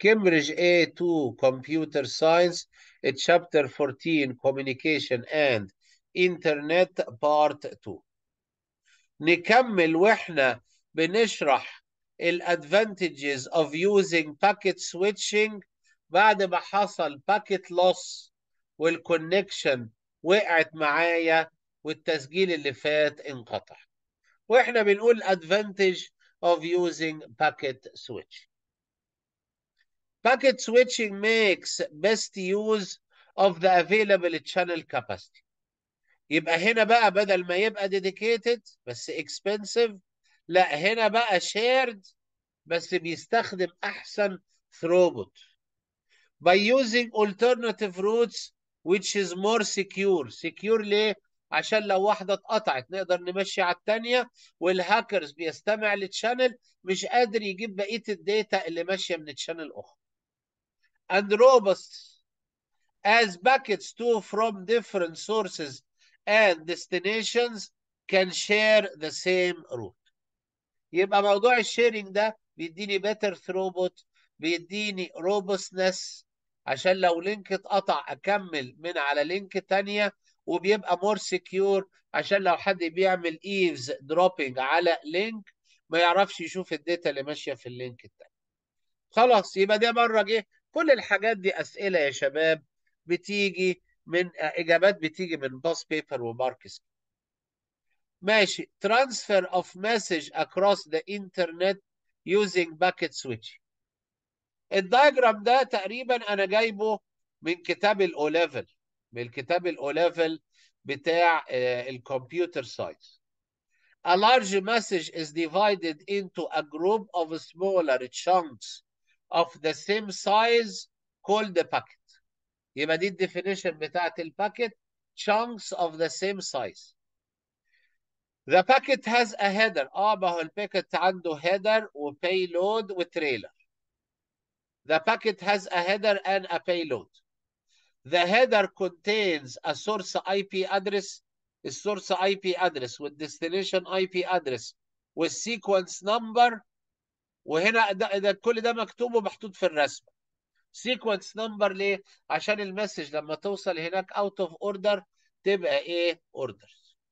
Cambridge A2 Computer Science Chapter 14 Communication and Internet Part 2 نكمل واحنا بنشرح الادفانتجز of using packet switching بعد ما حصل باكيت لوس والكونكشن وقعت معايا والتسجيل اللي فات انقطع واحنا بنقول advantage of using packet switch packet switching makes best use of the available channel capacity يبقى هنا بقى بدل ما يبقى dedicated بس expensive لا هنا بقى shared بس بيستخدم احسن throughput by using alternative routes which is more secure secure ليه عشان لو واحدة اتقطعت نقدر نمشي على التانية والهاكرز بيستمع للشانل مش قادر يجيب بقية الداتا اللي ماشية من الشانل أخرى and robust as packets to from different sources and destinations can share the same route يبقى موضوع الشيرنج ده بيديني better throughput بيديني robustness عشان لو لينك اتقطع اكمل من على لينك تانية وبيبقى more secure عشان لو حد بيعمل eaves dropping على لينك ما يعرفش يشوف الداتا اللي ماشية في اللينك التاني خلاص يبقى ده مرة جه كل الحاجات دي أسئلة يا شباب بتيجي من إجابات بتيجي من باس بيبر وماركس ماشي transfer of message across the internet using packet switch الدايجرام ده تقريبا انا جايبه من كتاب الاو ليفل من الكتاب الاو ليفل بتاع الكمبيوتر ساينس A large message is divided into a group of smaller chunks of the same size called the packet. يبقى دي الديفينيشن بتاعت الباكت chunks of the same size. The packet has a header. اه ما هو الباكت عنده header وبايلود وتريلر. The packet has a header and a payload. The header contains a source IP address, السورس IP address والديستنيشن IP address والسيكونس نمبر وهنا ده, ده كل ده مكتوب ومحطوط في الرسمه. سيكونس نمبر ليه؟ عشان المسج لما توصل هناك اوت اوف اوردر تبقى ايه؟ اوردر.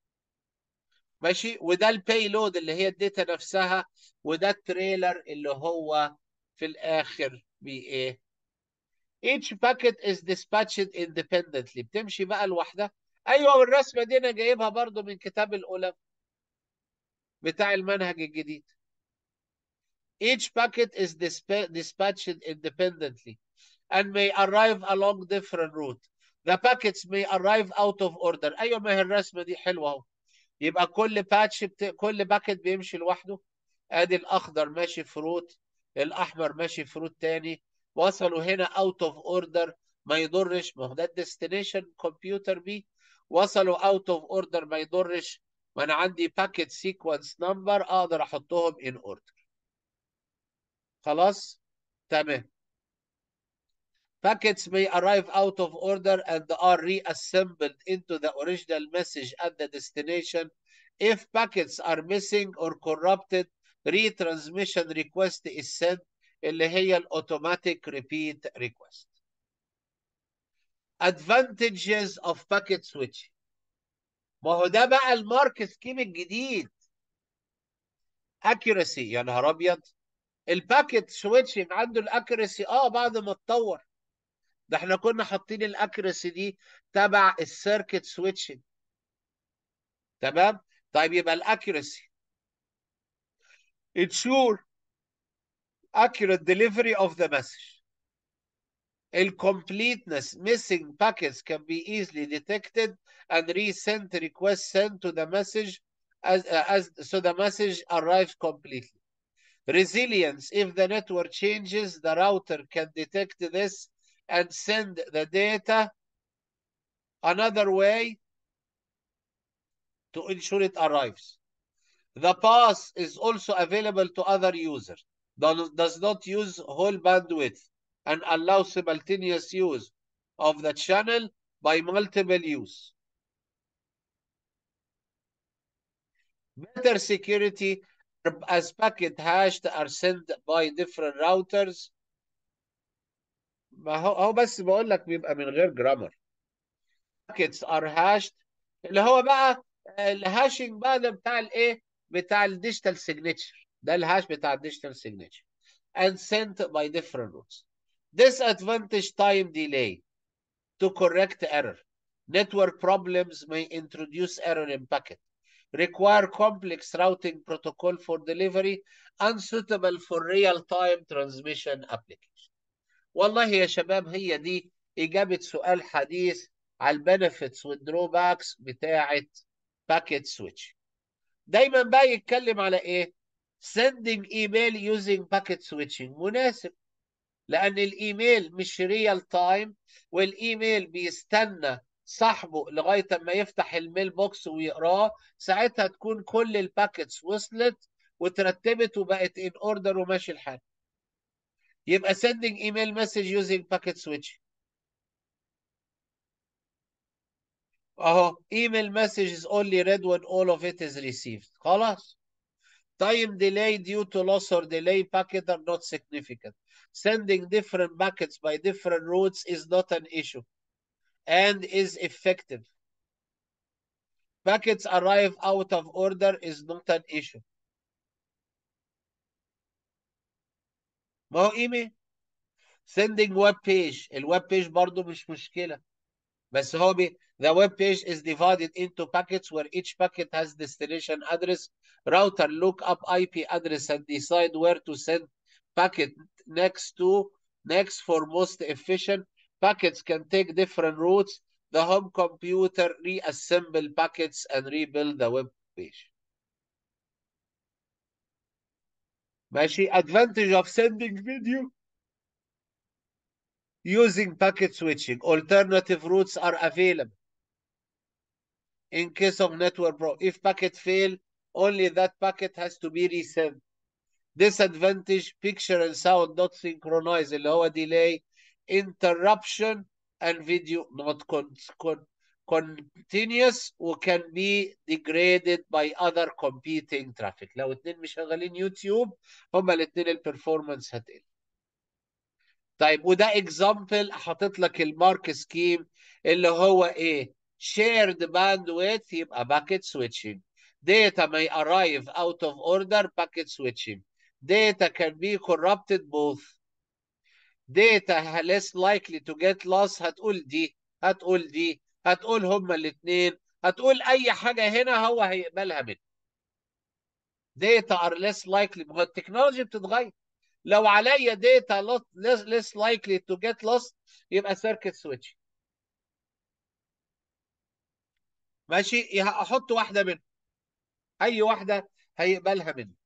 ماشي؟ وده البايلود اللي هي الداتا نفسها وده التريلر اللي هو في الاخر بايه each packet is dispatched independently بتمشي بقى لوحدها ايوه والرسمه دي انا جايبها برضو من كتاب الاولى بتاع المنهج الجديد each packet is dispatched independently and may arrive along different route the packets may arrive out of order ايوه ما هي الرسمه دي حلوه اهو يبقى كل باتش بت... كل باكت بيمشي لوحده ادي الاخضر ماشي في روت الاحمر ماشي في روت تاني وصلوا هنا اوت اوف اوردر ما يضرش ما هو ده الديستنيشن كمبيوتر بي وصلوا اوت اوف اوردر ما يضرش ما انا عندي باكيت سيكونس نمبر اقدر احطهم ان اوردر خلاص تمام Packets may arrive out of order and are reassembled into the original message at the destination. If packets are missing or corrupted, retransmission request is sent اللي هي الاوتوماتيك repeat request. Advantages of packet switch. ما هو ده بقى المارك سكيم الجديد. accuracy يا نهار ابيض. الباكيت سويتشنج عنده الاكيرسي اه بعد ما اتطور. ده احنا كنا حاطين الاكيرسي دي تبع السيركت سويتشنج. تمام؟ طيب يبقى الاكيرسي ensure accurate delivery of the message. Incompleteness, missing packets can be easily detected and resent request sent to the message as, uh, as so the message arrives completely. Resilience, if the network changes, the router can detect this and send the data another way to ensure it arrives. The pass is also available to other users, does, does not use whole bandwidth and allows simultaneous use of the channel by multiple use. Better security as packet hashed are sent by different routers ما هو هو بس بقول لك بيبقى من غير جرامر باكيتس ار هاشد اللي هو بقى الهاشنج بقى ده بتاع الايه بتاع الديجيتال سيجنتشر ده الهاش بتاع الديجيتال سيجنتشر and sent by different routes disadvantage time delay to correct error network problems may introduce error in packet require complex routing protocol for delivery unsuitable for real-time transmission application والله يا شباب هي دي إجابة سؤال حديث على البنفيتس والدروباكس بتاعة باكيت سويتش دايما بقى يتكلم على ايه sending email using packet switching مناسب لان الايميل مش ريال تايم والايميل بيستنى صاحبه لغايه اما يفتح الميل بوكس ويقراه ساعتها تكون كل الباكيتس وصلت وترتبت وبقت ان اوردر وماشي الحال يبقى sending email message using packet switch اهو email message is only read when all of it is received خلاص time delay due to loss or delay packet are not significant sending different packets by different routes is not an issue and is effective packets arrive out of order is not an issue ما هو ايميل sending web page الويب page برضو مش مشكلة بس هو بي the web page is divided into packets where each packet has destination address router look up IP address and decide where to send packet next to next for most efficient packets can take different routes the home computer reassemble packets and rebuild the web page ماشي advantage of sending video using packet switching alternative routes are available in case of network pro if packet fail only that packet has to be resent disadvantage picture and sound not synchronized اللي هو delay interruption and video not con con continuous وcan be degraded by other competing traffic لو اتنين مش شغالين يوتيوب هما الاتنين البرفورمانس هتقل طيب وده اكزامبل حاطط لك المارك سكيم اللي هو ايه shared bandwidth يبقى باكيت switching data may arrive out of order packet switching data can be corrupted both data less likely to get lost هتقول دي هتقول دي هتقول هما الاثنين هتقول اي حاجه هنا هو هيقبلها منك data are less likely ما هو التكنولوجي بتتغير لو عليا data less, less likely to get lost يبقى circuit switch ماشي احط واحده منهم اي واحده هيقبلها مني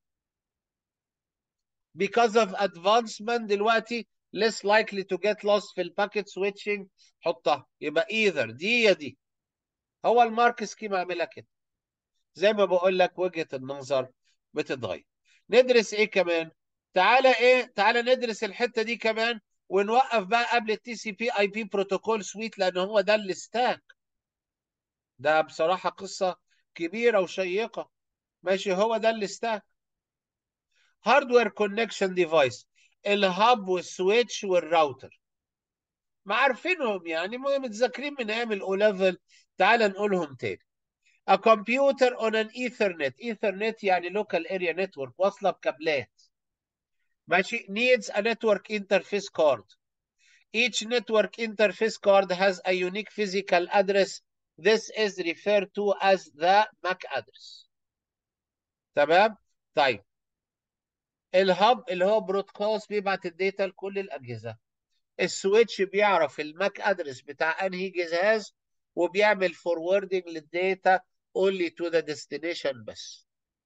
because of advancement دلوقتي less likely to get lost في الباكيت switching حطها يبقى either دي يا دي هو المارك سكيم عاملها كده زي ما بقول لك وجهة النظر بتتغير ندرس ايه كمان تعالى ايه تعالى ندرس الحتة دي كمان ونوقف بقى قبل التي سي بي اي بي بروتوكول سويت لان هو ده الستاك ده بصراحة قصة كبيرة وشيقة ماشي هو ده الستاك هاردوير كونكشن ديفايس الهاب والسويتش والراوتر ما عارفينهم يعني متذاكرين من ايام الاو ليفل تعال نقولهم تاني A computer on an Ethernet Ethernet يعني local area network واصلة بكابلات ماشي needs a network interface card each network interface card has a unique physical address this is referred to as the MAC address تمام طيب الهاب اللي هو برودكاست بيبعت الداتا لكل الاجهزه السويتش بيعرف الماك ادرس بتاع انهي جهاز وبيعمل فوروردنج للداتا only to the destination بس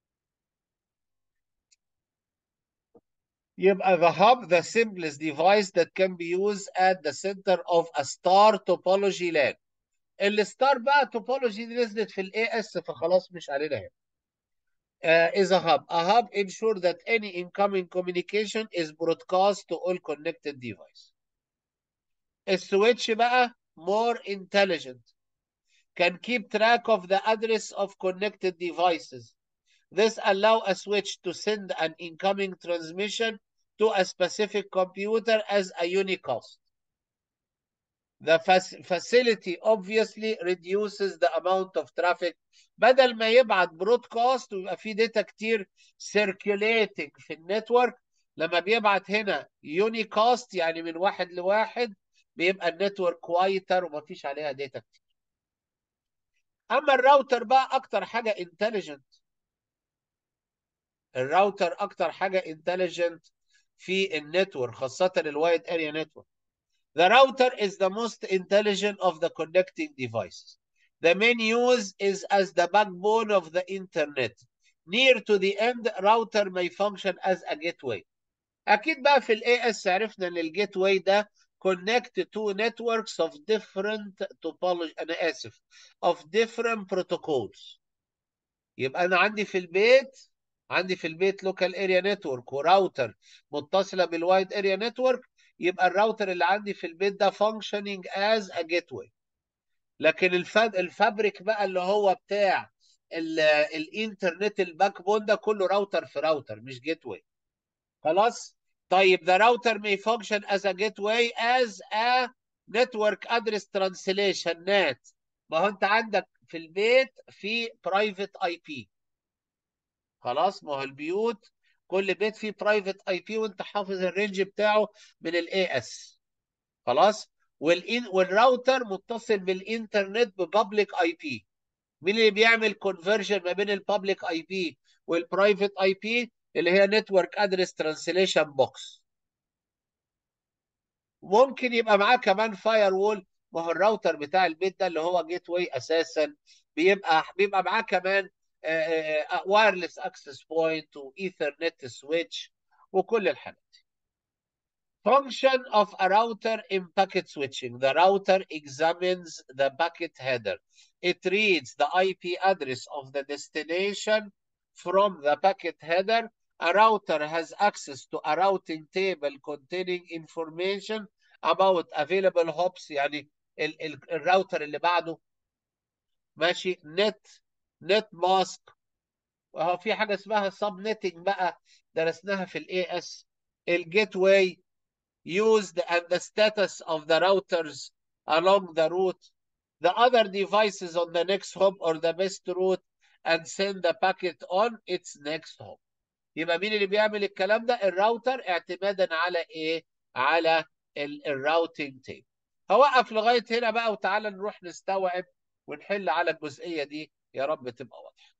يبقى the hub the simplest device that can be used at the center of a star topology LAN الستار بقى topology دي نزلت في الاي اس فخلاص مش علينا هنا uh, is a hub. A hub ensures that any incoming communication is broadcast to all connected devices. السويتش بقى more intelligent can keep track of the address of connected devices. This allow a switch to send an incoming transmission to a specific computer as a unicast. the facility obviously reduces the amount of traffic بدل ما يبعت برودكاست ويبقى في داتا كتير circulating في النتورك لما بيبعت هنا يونيكاست يعني من واحد لواحد بيبقى النتورك كوايتر ومفيش عليها داتا كتير اما الراوتر بقى اكتر حاجه انتليجنت الراوتر اكتر حاجه انتليجنت في النتورك خاصه الوايد اريا نتورك The router is the most intelligent of the connecting devices. The main use is as the backbone of the internet. Near to the end, router may function as a gateway. أكيد بقى في ال AS عرفنا إن الجيت واي ده connect to networks of different topology أنا آسف of different protocols. يبقى أنا عندي في البيت عندي في البيت لوكال اريا نتورك وراوتر متصله بالوايد اريا نتورك يبقى الراوتر اللي عندي في البيت ده functioning as a gateway لكن الفاب الفابريك بقى اللي هو بتاع الانترنت الباك بون ده كله راوتر في راوتر مش جيت واي خلاص طيب the router may function as a gateway as a network address translation NAT ما هو انت عندك في البيت في private IP خلاص ما هو البيوت كل بيت فيه برايفت اي بي وانت حافظ الرينج بتاعه من الاي اس خلاص والإن والراوتر متصل بالانترنت ببابليك اي بي مين اللي بيعمل كونفرجن ما بين البابليك اي بي والبرايفت اي بي اللي هي نتورك ادرس ترانسليشن بوكس ممكن يبقى معاه كمان فاير وول ما هو الراوتر بتاع البيت ده اللي هو جيت واي اساسا بيبقى بيبقى معاه كمان وايرلس اكسس بوينت وايثرنت سويتش وكل الحاجات Function of a router in packet switching. The router examines the packet header. It reads the IP address of the destination from the packet header. A router has access to a routing table containing information about available hops يعني ال ال الراوتر اللي بعده ماشي نت نت ماسك وهو في حاجه اسمها سب نتنج بقى درسناها في الاي اس الجيت واي used and the status of the routers along the route the other devices on the next hop or the best route and send the packet on its next hop يبقى مين اللي بيعمل الكلام ده الراوتر اعتمادا على ايه على الراوتنج تيب هوقف لغايه هنا بقى وتعالى نروح نستوعب ونحل على الجزئيه دي يا رب تبقى واضحه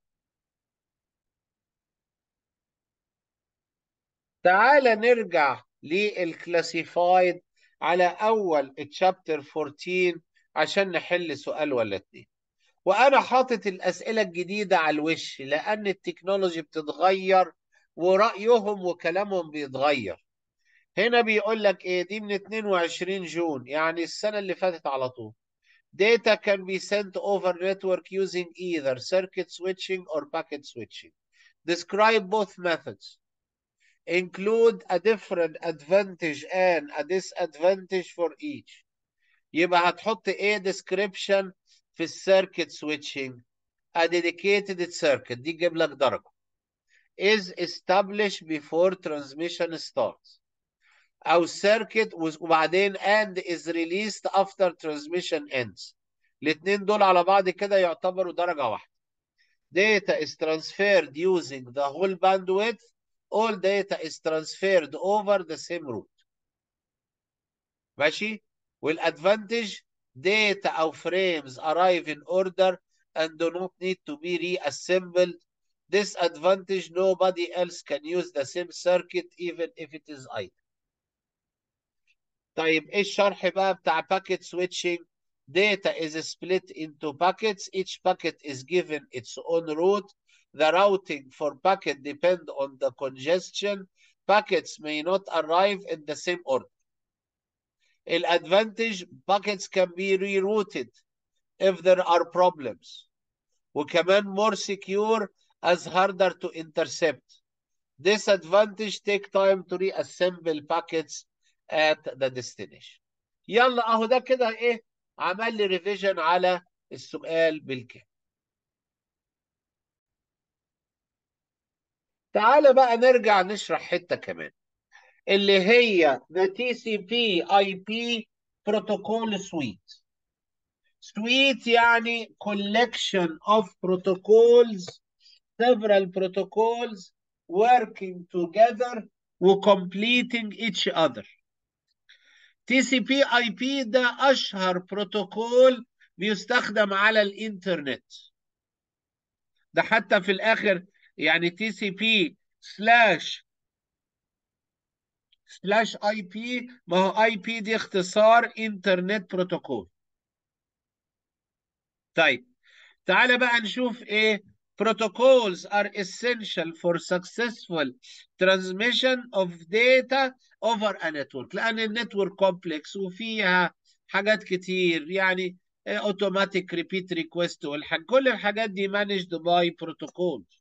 تعالى نرجع للكلاسيفايد على اول الشابتر 14 عشان نحل سؤال ولا اتنين وانا حاطط الاسئله الجديده على الوش لان التكنولوجي بتتغير ورايهم وكلامهم بيتغير هنا بيقول لك ايه دي من 22 جون يعني السنه اللي فاتت على طول data can be sent over network using either circuit switching or packet switching describe both methods include a different advantage and a disadvantage for each يبقى هتحط ايه description في السيركت switching a dedicated circuit دي تجيب لك درجة is established before transmission starts أو circuit وبعدين and is released after transmission ends الاثنين دول على بعض كده يعتبروا درجة واحدة data is transferred using the whole bandwidth all data is transferred over the same route ماشي والادفانتج data أو frames arrive in order and do not need to be reassembled disadvantage nobody else can use the same circuit even if it is idle طيب ايه الشرح بقى بتاع packet switching data is split into packets each packet is given its own route the routing for packet depend on the congestion packets may not arrive in the same order الادفانتج packets can be rerouted if there are problems وكمان more secure as harder to intercept disadvantage take time to reassemble packets at the destination يلا اهو ده كده ايه عمل لي ريفيجن على السؤال بالكامل تعالى بقى نرجع نشرح حته كمان اللي هي the TCP IP protocol suite suite يعني collection of protocols several protocols working together وcompleting each other TCP IP ده أشهر بروتوكول بيستخدم على الإنترنت ده حتى في الآخر يعني TCP سلاش سلاش اي بي ما هو اي بي دي اختصار انترنت بروتوكول طيب تعالى بقى نشوف ايه protocols are essential for successful transmission of data over a network لان النتورك كومبلكس وفيها حاجات كتير يعني automatic repeat request والحاجات كل الحاجات دي managed by protocols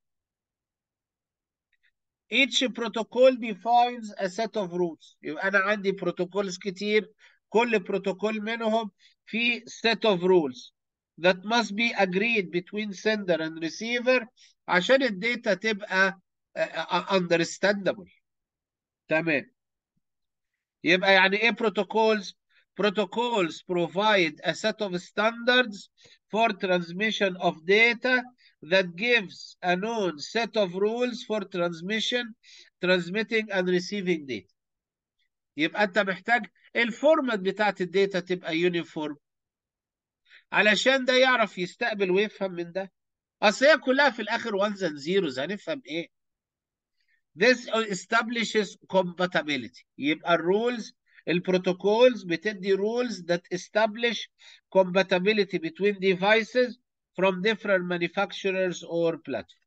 each protocol defines a set of rules يبقى انا عندي protocols كتير كل بروتوكول منهم في set of rules that must be agreed between sender and receiver عشان الداتا تبقى understandable تمام يبقى يعني ايه protocols protocols provide a set of standards for transmission of data that gives a known set of rules for transmission transmitting and receiving data يبقى انت محتاج الفورمات بتاعت الداتا تبقى يونيفورم علشان ده يعرف يستقبل ويفهم من ده اصل هي كلها في الاخر ones and zeros هنفهم ايه This establishes compatibility يبقى الرولز البروتوكولز بتدي rules that establish compatibility between devices from different manufacturers or platforms.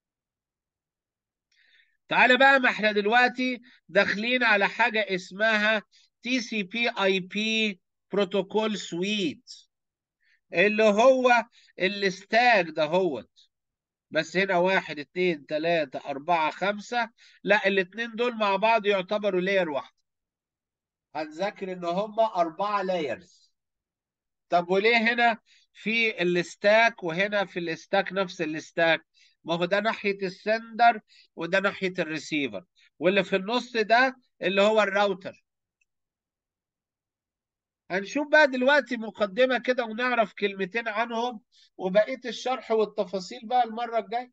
تعالى بقى ما احنا دلوقتي داخلين على حاجة اسمها TCP IP Protocol Suite اللي هو الستاك ده هوت بس هنا واحد اتنين تلاتة أربعة خمسة لا الاتنين دول مع بعض يعتبروا لاير واحدة هنذاكر إن هما أربعة لايرز طب وليه هنا في الستاك وهنا في الستاك نفس الستاك ما هو ده ناحية السندر وده ناحية الريسيفر واللي في النص ده اللي هو الراوتر هنشوف بقى دلوقتي مقدمة كده ونعرف كلمتين عنهم وبقية الشرح والتفاصيل بقى المرة الجاية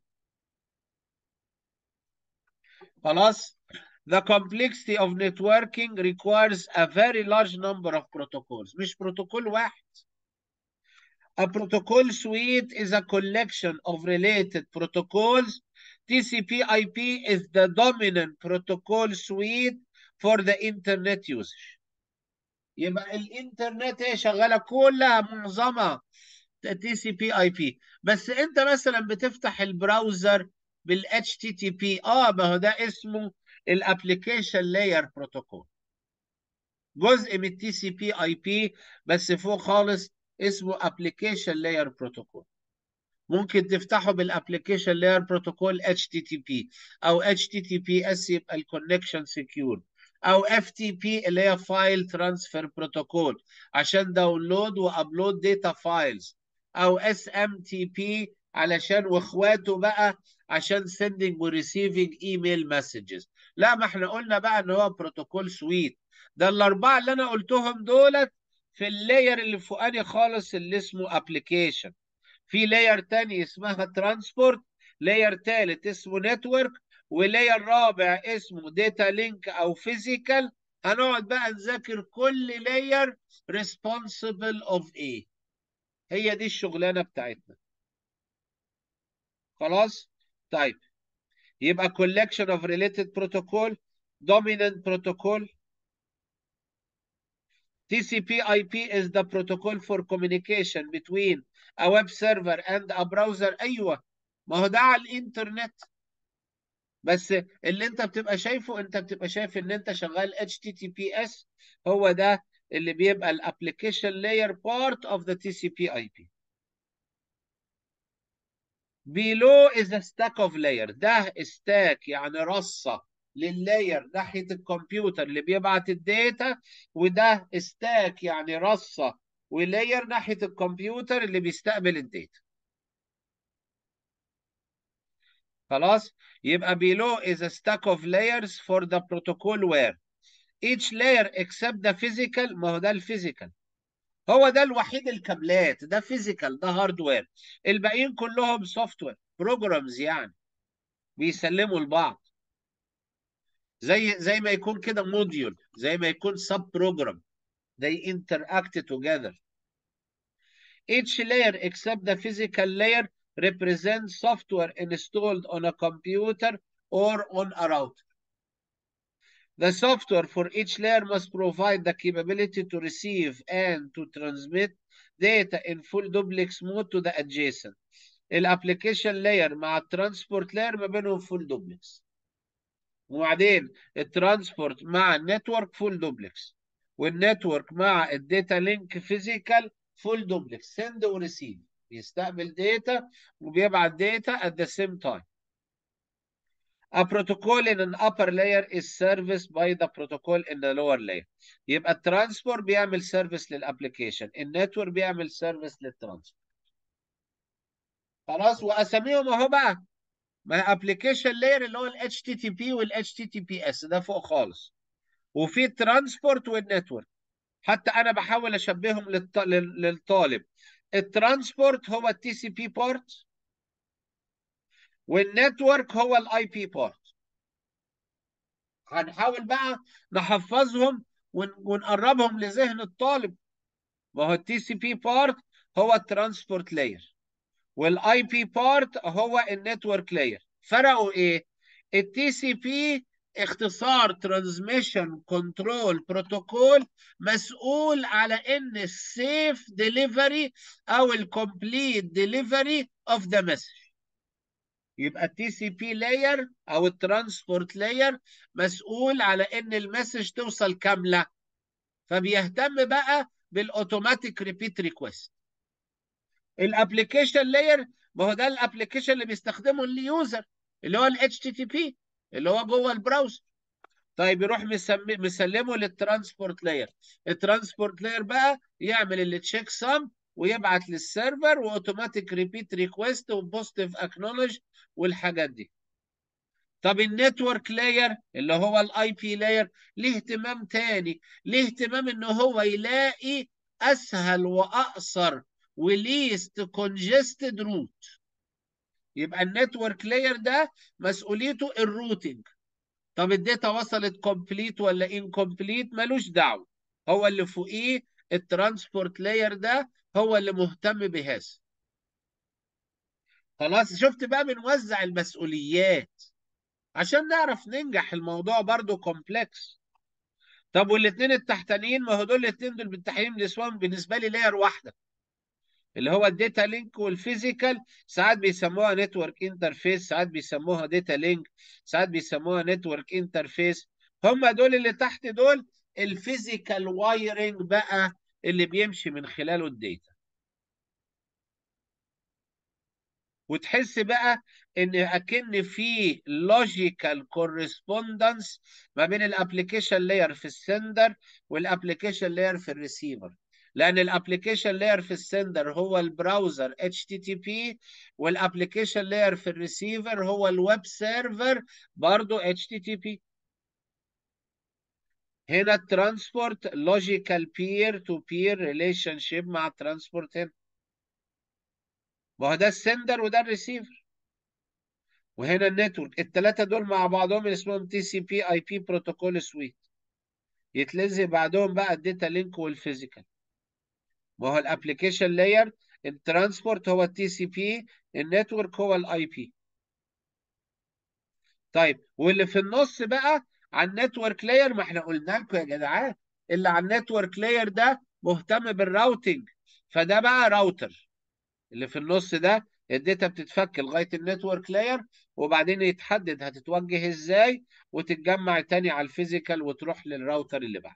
خلاص The complexity of networking requires a very large number of protocols مش بروتوكول واحد A protocol suite is a collection of related protocols. TCP/IP is the dominant protocol suite for the internet usage. يبقى الانترنت هي شغاله كلها معظمها تي سي بي اي بي بس انت مثلا بتفتح البراوزر بالاتش تي تي بي اه ما هو ده اسمه الابلكيشن لاير بروتوكول جزء من التي سي بي اي بي بس فوق خالص اسمه ابلكيشن لاير بروتوكول ممكن تفتحه بالابلكيشن لاير بروتوكول اتش تي تي بي او اتش تي تي بي اس يبقى الكونكشن سكيور او اف تي بي اللي هي فايل ترانسفير بروتوكول عشان داونلود وابلود داتا فايلز او اس ام تي بي علشان واخواته بقى عشان سندنج وريسيفنج ايميل مسجز لا ما احنا قلنا بقى ان هو بروتوكول سويت ده الاربعه اللي انا قلتهم دولت في اللاير اللي فوقاني خالص اللي اسمه ابلكيشن في لاير تاني اسمها ترانسبورت لاير تالت اسمه نتورك ولاير رابع اسمه داتا لينك او فيزيكال هنقعد بقى نذاكر كل لاير ريسبونسبل اوف ايه هي دي الشغلانه بتاعتنا خلاص طيب يبقى collection of related protocol dominant protocol TCP/IP is the protocol for communication between a web server and a browser ايوه ما هو ده على الانترنت بس اللي انت بتبقى شايفه انت بتبقى شايف ان انت شغال HTTPS هو ده اللي بيبقى الابلكيشن لاير part of the TCP/IP below is a stack of layer ده stack يعني رصة لللاير ناحية الكمبيوتر اللي بيبعت الداتا وده stack يعني رصة ولاير ناحية الكمبيوتر اللي بيستقبل الداتا خلاص يبقى below is a stack of layers for the protocol where each layer except the physical ما هو ده الفيزيكال هو ده الوحيد الكابلات ده فيزيكال ده هاردوير الباقيين كلهم سوفت وير بروجرامز يعني بيسلموا لبعض زي زي ما يكون كده موديول زي ما يكون سب بروجرام they interact together each layer except the physical layer represents software installed on a computer or on a router The software for each layer must provide the capability to receive and to transmit data in full duplex mode to the adjacent. الابلكيشن لاير مع الترانسبورت لاير ما بينهم فول دوبلكس. وبعدين الترانسبورت مع النتورك فول دوبلكس. والنتورك مع الداتا لينك فيزيكال فول دوبلكس سند وريسيف بيستقبل داتا وبيبعت داتا at the same time. A protocol in an upper layer is serviced by the protocol in the lower layer. يبقى الترانسبورت بيعمل سيرفيس للابلكيشن، النتورك بيعمل سيرفيس للترانسبورت. خلاص واساميهم اهو بقى. ما هي ابلكيشن لاير اللي هو ال HTTP وال HTTPS ده فوق خالص. وفي الترانسبورت والنتورك. حتى انا بحاول اشبههم للط... لل- للطالب. الترانسبورت هو التي سي بي بورت والنتورك هو الاي بي بورت هنحاول بقى نحفظهم ون- ونقربهم لذهن الطالب ما هو التي سي بي بارت هو الترانسبورت لاير والاي بي بارت هو النتورك لاير فرقوا ايه التي سي بي اختصار ترانسميشن كنترول بروتوكول مسؤول على ان السيف ديليفري او الكومبليت ديليفري اوف ذا مسج يبقى التي سي بي لاير او الترانسبورت لاير مسؤول على ان المسج توصل كامله فبيهتم بقى بالاوتوماتيك ريبيت ريكويست الابلكيشن لاير ما هو ده الابلكيشن اللي بيستخدمه اليوزر اللي هو الاتش تي تي بي اللي هو جوه البراوزر طيب يروح مسمي مسلمه للترانسبورت لاير الترانسبورت لاير بقى يعمل اللي تشيك سام ويبعت للسيرفر واوتوماتيك ريبيت ريكويست وبوزيتيف اكنولج والحاجات دي طب النتورك لاير اللي هو الاي بي لاير ليه اهتمام تاني ليه اهتمام ان هو يلاقي اسهل واقصر وليست كونجستد روت يبقى النتورك لاير ده مسؤوليته الروتنج طب الداتا وصلت كومبليت ولا انكومبليت ملوش دعوه هو اللي فوقيه الترانسبورت لاير ده هو اللي مهتم بهذا خلاص شفت بقى بنوزع المسؤوليات عشان نعرف ننجح الموضوع برضو كومبلكس طب والاثنين التحتانيين ما هو دول الاثنين دول بالتحديد بالنسبه بالنسبه لي لاير واحده اللي هو الداتا لينك والفيزيكال ساعات بيسموها نتورك انترفيس ساعات بيسموها داتا لينك ساعات بيسموها نتورك انترفيس هم دول اللي تحت دول الفيزيكال وايرنج بقى اللي بيمشي من خلاله الداتا وتحس بقى ان اكن في لوجيكال كورسبوندنس ما بين الابلكيشن لاير في السندر والابلكيشن لاير في الريسيفر لان الابلكيشن لاير في السندر هو البراوزر اتش تي تي بي والابلكيشن لاير في الريسيفر هو الويب سيرفر برضه اتش تي تي بي هنا الترانسبورت لوجيكال بير تو بير ريليشن شيب مع الترانسبورت هنا ما هو ده السندر وده الريسيفر وهنا النتورك الثلاثه دول مع بعضهم اسمهم تي سي بي اي بي بروتوكول سويت يتلزق بعدهم بقى الداتا لينك والفيزيكال ما هو الابلكيشن لاير الترانسبورت هو التي سي بي النتورك هو الاي بي طيب واللي في النص بقى على النتورك لاير ما احنا قلنا لكم يا جدعان اللي على النتورك لاير ده مهتم بالراوتنج فده بقى راوتر اللي في النص ده الداتا بتتفك لغايه النتورك لاير وبعدين يتحدد هتتوجه ازاي وتتجمع تاني على الفيزيكال وتروح للراوتر اللي بعد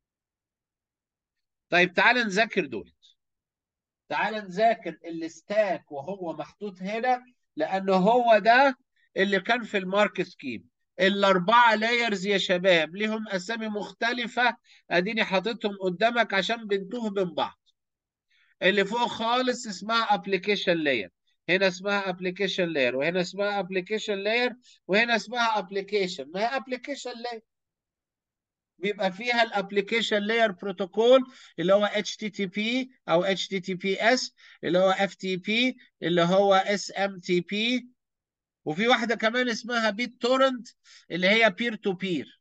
طيب تعال نذاكر دول تعال نذاكر الستاك وهو محطوط هنا لانه هو ده اللي كان في المارك سكيم الاربعه لايرز يا شباب ليهم اسامي مختلفه اديني حاططهم قدامك عشان بنتوه من بعض اللي فوق خالص اسمها ابلكيشن لاير هنا اسمها ابلكيشن لاير وهنا اسمها ابلكيشن لاير وهنا اسمها ابلكيشن ما هي ابلكيشن لاير بيبقى فيها الابلكيشن لاير بروتوكول اللي هو HTTP او HTTPS اللي هو FTP اللي هو SMTP وفي واحدة كمان اسمها بيت تورنت اللي هي بير تو بير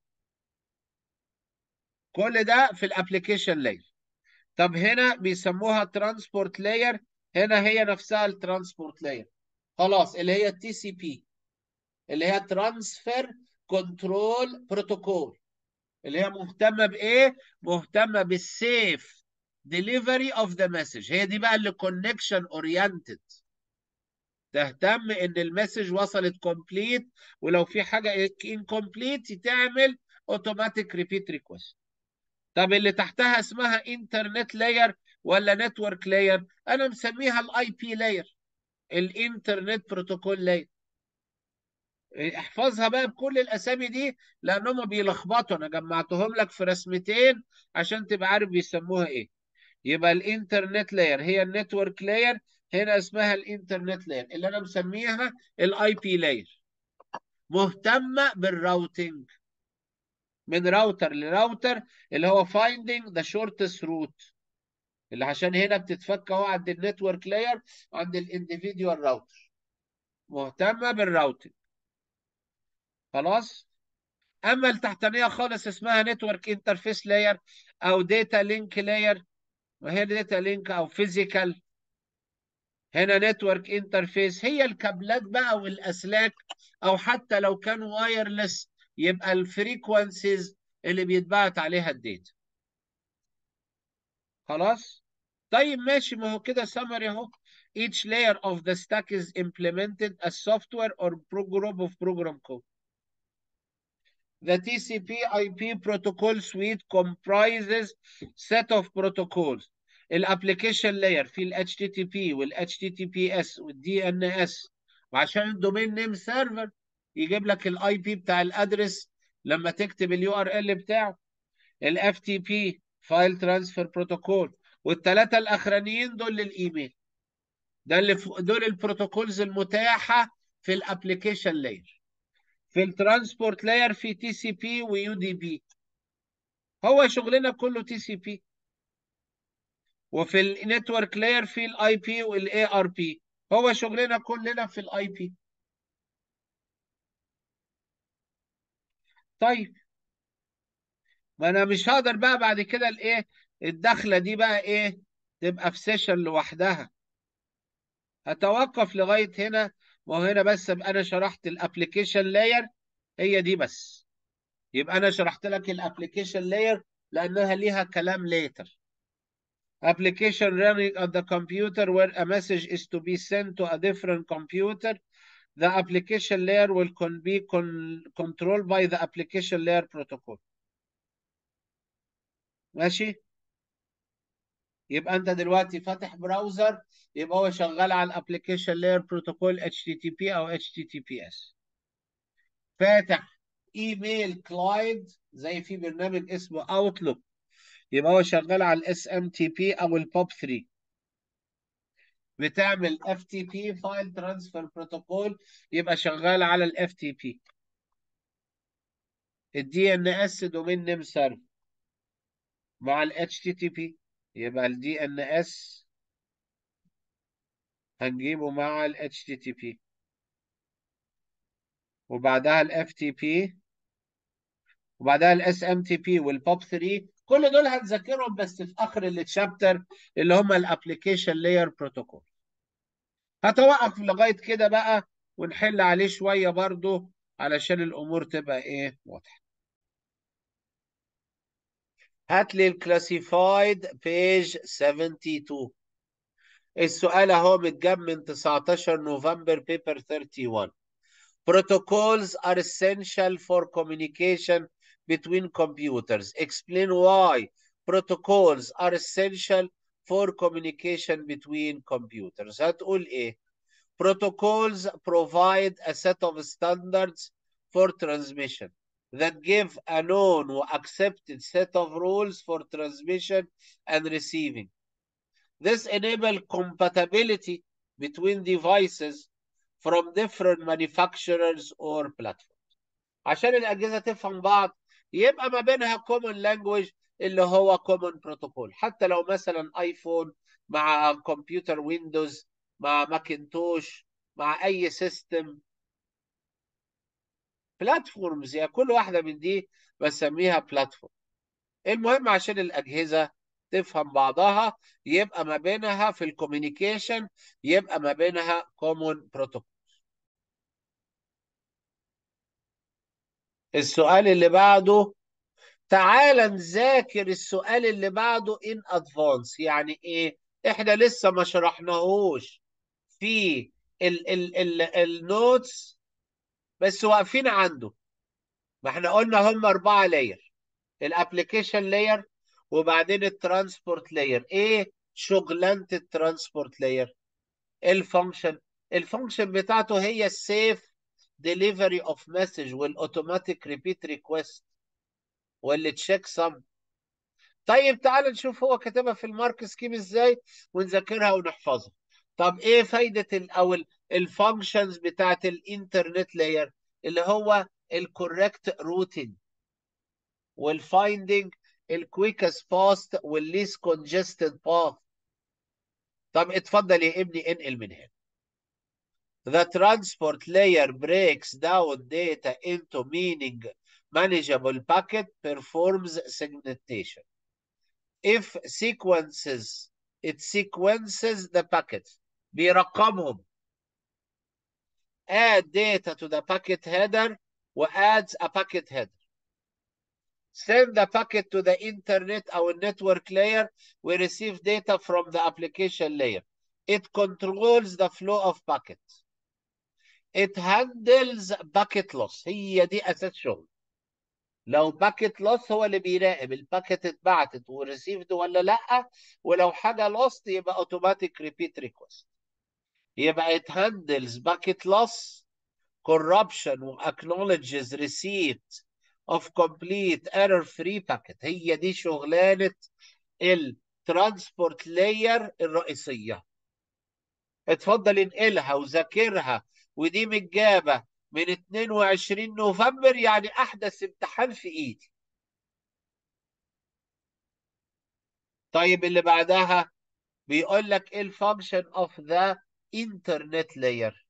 كل ده في الابلكيشن لاير طب هنا بيسموها ترانسبورت لاير هنا هي نفسها الترانسبورت لاير خلاص اللي هي التي سي بي اللي هي ترانسفير كنترول بروتوكول اللي هي مهتمه بايه مهتمه بالسيف ديليفري اوف ذا مسج هي دي بقى اللي كونكشن اورينتد تهتم ان المسج وصلت كومبليت ولو في حاجه انكومبليت تعمل اوتوماتيك ريبيت ريكوست طب اللي تحتها اسمها انترنت لاير ولا نتورك لاير انا مسميها الاي بي لاير الانترنت بروتوكول لاير احفظها بقى بكل الاسامي دي لانهم بيلخبطوا انا جمعتهم لك في رسمتين عشان تبقى عارف بيسموها ايه يبقى الانترنت لاير هي النتورك لاير هنا اسمها الانترنت لاير اللي انا مسميها الاي بي لاير مهتمه بالراوتنج من راوتر لراوتر اللي هو finding the shortest route اللي عشان هنا بتتفك اهو عند النتورك لاير وعند الانديفيديوال راوتر مهتمه بالراوتنج خلاص اما التحتانيه خالص اسمها نتورك انترفيس لاير او داتا لينك لاير وهي داتا لينك او فيزيكال هنا نتورك انترفيس هي الكابلات بقى والاسلاك او حتى لو كانوا وايرلس يبقى الفريكونسيز اللي بيتبعت عليها الداتا خلاص طيب ماشي ما هو كده سمري اهو each layer of the stack is implemented as software or group of program code The TCP IP protocol suite comprises set of protocols الابلكيشن لاير في ال HTTP وال HTTPS وال DNS وعشان الدومين نيم سيرفر يجيب لك الاي بي بتاع الادرس لما تكتب اليو ار ال بتاعه ال FTP فايل ترانسفير بروتوكول والثلاثه الاخرانيين دول للايميل ده اللي دول البروتوكولز المتاحه في الابلكيشن لاير في الترانسبورت لاير في تي سي بي ويو دي بي هو شغلنا كله تي سي بي وفي النتورك لاير في الاي بي والاي ار بي هو شغلنا كلنا في الاي بي طيب ما انا مش هقدر بقى بعد كده الايه الدخله دي بقى ايه تبقى في سيشن لوحدها هتوقف لغايه هنا وهنا بس ابقى انا شرحت الابلكيشن لاير هي دي بس يبقى انا شرحت لك الابلكيشن لاير لانها ليها كلام later application running on the computer where a message is to be sent to a different computer the application layer will con be con controlled by the application layer protocol ماشي يبقى انت دلوقتي فاتح براوزر يبقى هو شغال على الابلكيشن لاير بروتوكول HTTP او HTTPS فاتح ايميل كلاينت زي في برنامج اسمه اوتلوك يبقى هو شغال على الاس ام تي بي او البوب 3 بتعمل اف تي بي فايل ترانسفير بروتوكول يبقى شغال على الاف تي بي الدي ان اس دومين نيم سيرفر مع الاتش تي تي بي يبقى الدي ان اس هنجيبه مع ال HTTP وبعدها ال FTP وبعدها ال SMTP والبوب 3 كل دول هنذاكرهم بس في اخر التشابتر اللي هم الابلكيشن لاير بروتوكول هتوقف لغايه كده بقى ونحل عليه شويه برضو علشان الامور تبقى ايه واضحه هات لي الكلاسيفايد بيج 72 السؤال اهو متجاب من 19 نوفمبر بيبر 31 Protocols are essential for communication between computers. Explain why protocols are essential for communication between computers. هتقول ايه؟ Protocols provide a set of standards for transmission that give a known or accepted set of rules for transmission and receiving. This enable compatibility between devices from different manufacturers or platforms. عشان الأجهزة تفهم بعض يبقى ما بينها كومن لانجويج اللي هو كومن بروتوكول حتى لو مثلا ايفون مع كمبيوتر ويندوز مع ماكنتوش مع اي سيستم بلاتفورمز يعني كل واحده من دي بسميها بلاتفورم المهم عشان الاجهزه تفهم بعضها يبقى ما بينها في الكوميونيكيشن يبقى ما بينها كومون بروتوكول السؤال اللي بعده تعال نذاكر السؤال اللي بعده ان ادفانس يعني ايه احنا لسه ما شرحناهوش في ال ال ال النوتس بس واقفين عنده ما احنا قلنا هم اربعه لاير الابلكيشن لاير وبعدين الترانسبورت لاير ايه شغلانه الترانسبورت لاير الفانكشن الفانكشن بتاعته هي السيف ديليفري اوف مسج والاوتوماتيك ريبيت ريكويست واللي تشيك سم طيب تعال نشوف هو كاتبها في المارك سكيم ازاي ونذاكرها ونحفظها طب ايه فايده او الفانكشنز بتاعت الانترنت لاير اللي هو الكوريكت روتينج والفايندنج الكويكست باست والليست كونجستد باث طب اتفضل يا ابني انقل من هنا The transport layer breaks down data into meaning manageable packet performs segmentation. If sequences, it sequences the packets. بيرقمهم. Add data to the packet header وadds a packet header. Send the packet to the internet or network layer. We receive data from the application layer. It controls the flow of packets. It handles packet loss. هي دي أساس شغل. لو باكيت لوس هو اللي بيراقب الباكيت اتبعتت وريسيفد ولا لا ولو حاجه لوست يبقى اوتوماتيك ريبيت ريكوست يبقى it handles bucket loss corruption و acknowledges receipt of complete error free packet هي دي شغلانه الترانسبورت لاير الرئيسيه اتفضل انقلها وذاكرها ودي متجابه من 22 نوفمبر يعني احدث امتحان في ايدي طيب اللي بعدها بيقول لك ايه الفانكشن اوف ذا انترنت لاير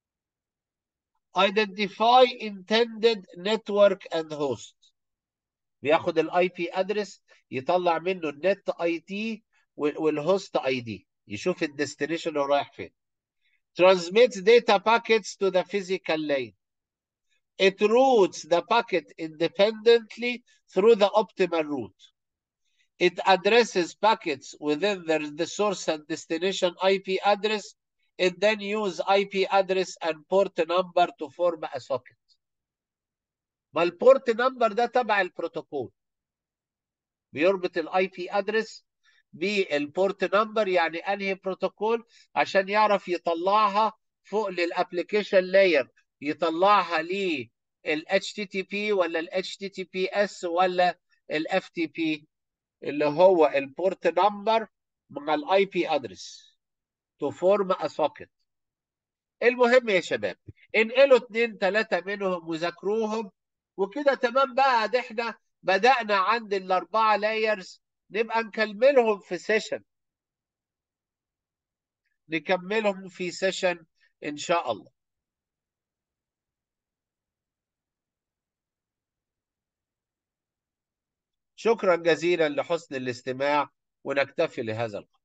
identify intended network and host بياخد الاي بي ادرس يطلع منه النت اي تي والهوست اي دي يشوف الديستنيشن اللي رايح فين transmits data packets to the physical layer. It routes the packet independently through the optimal route. It addresses packets within the, the source and destination IP address. It then use IP address and port number to form a socket. ما البورت نمبر ده تبع البروتوكول بيربط الاي بي ادرس بالبورت نمبر يعني انهي بروتوكول عشان يعرف يطلعها فوق للابلكيشن لاير يطلعها لل HTTP ولا ال HTTPS ولا ال FTP اللي هو البورت نمبر مع الاي بي ادرس تو فورم ا سوكت المهم يا شباب انقلوا اتنين تلاتة منهم وذاكروهم وكده تمام بقى ده احنا بدأنا عند الأربعة لايرز نبقى نكملهم في سيشن نكملهم في سيشن إن شاء الله شكرا جزيلا لحسن الاستماع ونكتفي لهذا القدر